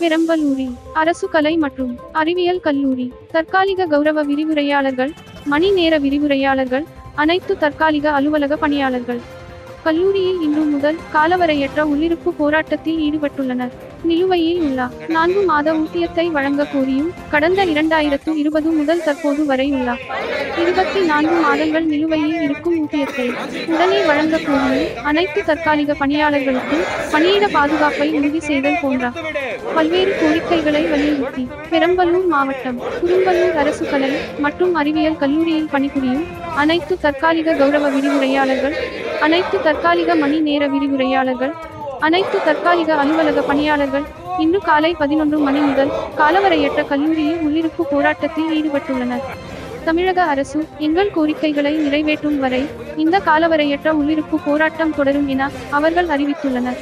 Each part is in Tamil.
பெரம்பலூரில் அரசு கலை மற்றும் அறிவியல் கல்லூரி தற்காலிக கௌரவ விரிவுரையாளர்கள் மணி நேர விரிவுரையாளர்கள் அனைத்து தற்காலிக அலுவலக பணியாளர்கள் கல்லூரியில் இன்று முதல் காலவரையற்ற உள்ளிருப்பு போராட்டத்தில் ஈடுபட்டுள்ளனர் நிலுவையில் உள்ள நான்கு மாத ஊதியத்தை வழங்க கோரியும் கடந்த இரண்டாயிரத்து இருபது முதல் தற்போது வரை உள்ள இருபத்தி நான்கு மாதங்கள் நிலுவையில் இருக்கும் ஊதியத்தை உடனே வழங்க கோரியும் அனைத்து தற்காலிக பணியாளர்களுக்கும் பணியிட பாதுகாப்பை உறுதி செய்தல் போன்ற பல்வேறு கோரிக்கைகளை வலியுறுத்தி பெரம்பலூர் மாவட்டம் குறும்பலூர் அரசு கலை மற்றும் அறிவியல் கல்லூரியில் பணிபுரியும் அனைத்து தற்காலிக கௌரவ விரிவுரையாளர்கள் அனைத்து தற்காலிக மணி நேர விரிவுரையாளர்கள் அனைத்து தற்காலிக அலுவலக பணியாளர்கள் இன்று காலை பதினொன்று மணி முதல் காலவரையற்ற கல்லூரியில் உள்ளிருப்பு போராட்டத்தில் ஈடுபட்டுள்ளனர் தமிழக அரசு எங்கள் கோரிக்கைகளை நிறைவேற்றும் வரை இந்த காலவரையற்ற உள்ளிருப்பு போராட்டம் தொடரும் என அவர்கள் அறிவித்துள்ளனர்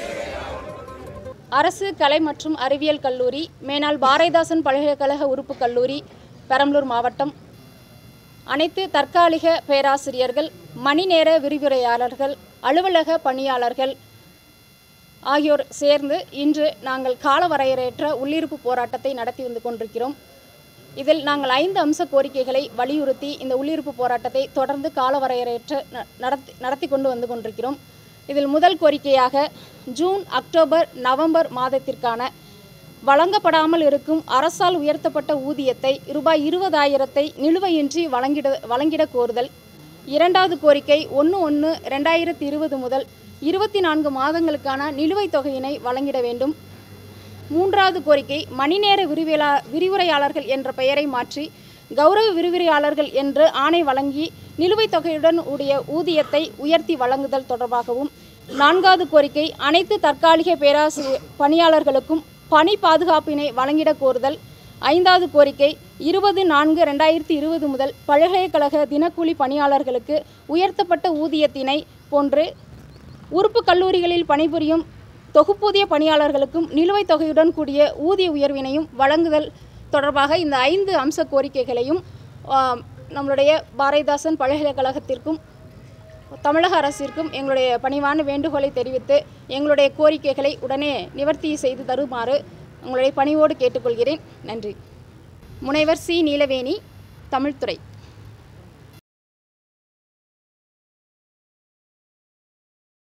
அரசு கலை மற்றும் அறிவியல் கல்லூரி மேனாள் பாரதிதாசன் பல்கலைக்கழக உறுப்பு கல்லூரி பெரம்பலூர் மாவட்டம் அனைத்து தற்காலிக பேராசிரியர்கள் மணிநேர விரிவுரையாளர்கள் அலுவலக பணியாளர்கள் ஆகியோர் சேர்ந்து இன்று நாங்கள் காலவரையறையற்ற உள்ளிருப்பு போராட்டத்தை நடத்தி வந்து கொண்டிருக்கிறோம் இதில் நாங்கள் ஐந்து அம்ச கோரிக்கைகளை வலியுறுத்தி இந்த உள்ளிருப்பு போராட்டத்தை தொடர்ந்து காலவரையறையற்ற ந- நடத்தி நடத்தி கொண்டு வந்து கொண்டிருக்கிறோம் இதில் முதல் கோரிக்கையாக ஜூன் அக்டோபர் நவம்பர் மாதத்திற்கான வழங்கப்படாமல் இருக்கும் அரசால் உயர்த்தப்பட்ட ஊதியத்தை ரூபாய் இருபதாயிரத்தை நிலுவையின்றி வழங்கிட வழங்கிட கோருதல் இரண்டாவது கோரிக்கை ஒன்று ஒன்று ரெண்டாயிரத்தி இருபது முதல் இருபத்தி நான்கு மாதங்களுக்கான நிலுவைத் தொகையினை வழங்கிட வேண்டும் மூன்றாவது கோரிக்கை மணிநேர விரிவியலா விரிவுரையாளர்கள் என்ற பெயரை மாற்றி கௌரவ விரிவுரையாளர்கள் என்று ஆணை வழங்கி நிலுவைத் தொகையுடன் உடைய ஊதியத்தை உயர்த்தி வழங்குதல் தொடர்பாகவும் நான்காவது கோரிக்கை அனைத்து தற்காலிக பேராசிரியர் பணியாளர்களுக்கும் பணி பாதுகாப்பினை வழங்கிட கோருதல் ஐந்தாவது கோரிக்கை இருபது நான்கு ரெண்டாயிரத்தி இருபது முதல் பல்கலைக்கழக தினக்கூலி பணியாளர்களுக்கு உயர்த்தப்பட்ட ஊதியத்தினை போன்று உறுப்பு கல்லூரிகளில் பணிபுரியும் தொகுப்பூதிய பணியாளர்களுக்கும் நிலுவைத் தொகையுடன் கூடிய ஊதிய உயர்வினையும் வழங்குதல் தொடர்பாக இந்த ஐந்து அம்ச கோரிக்கைகளையும் ஆம், நம்மளுடைய பாரதிதாசன் பல்கலைக்கழகத்திற்கும் தமிழக அரசிற்கும் எங்களுடைய பணிவான வேண்டுகோளை தெரிவித்து எங்களுடைய கோரிக்கைகளை உடனே நிவர்த்தி செய்து தருமாறு உங்களுடைய பணிவோடு கேட்டுக்கொள்கிறேன் நன்றி முனைவர் சி நீலவேணி தமிழ்துறை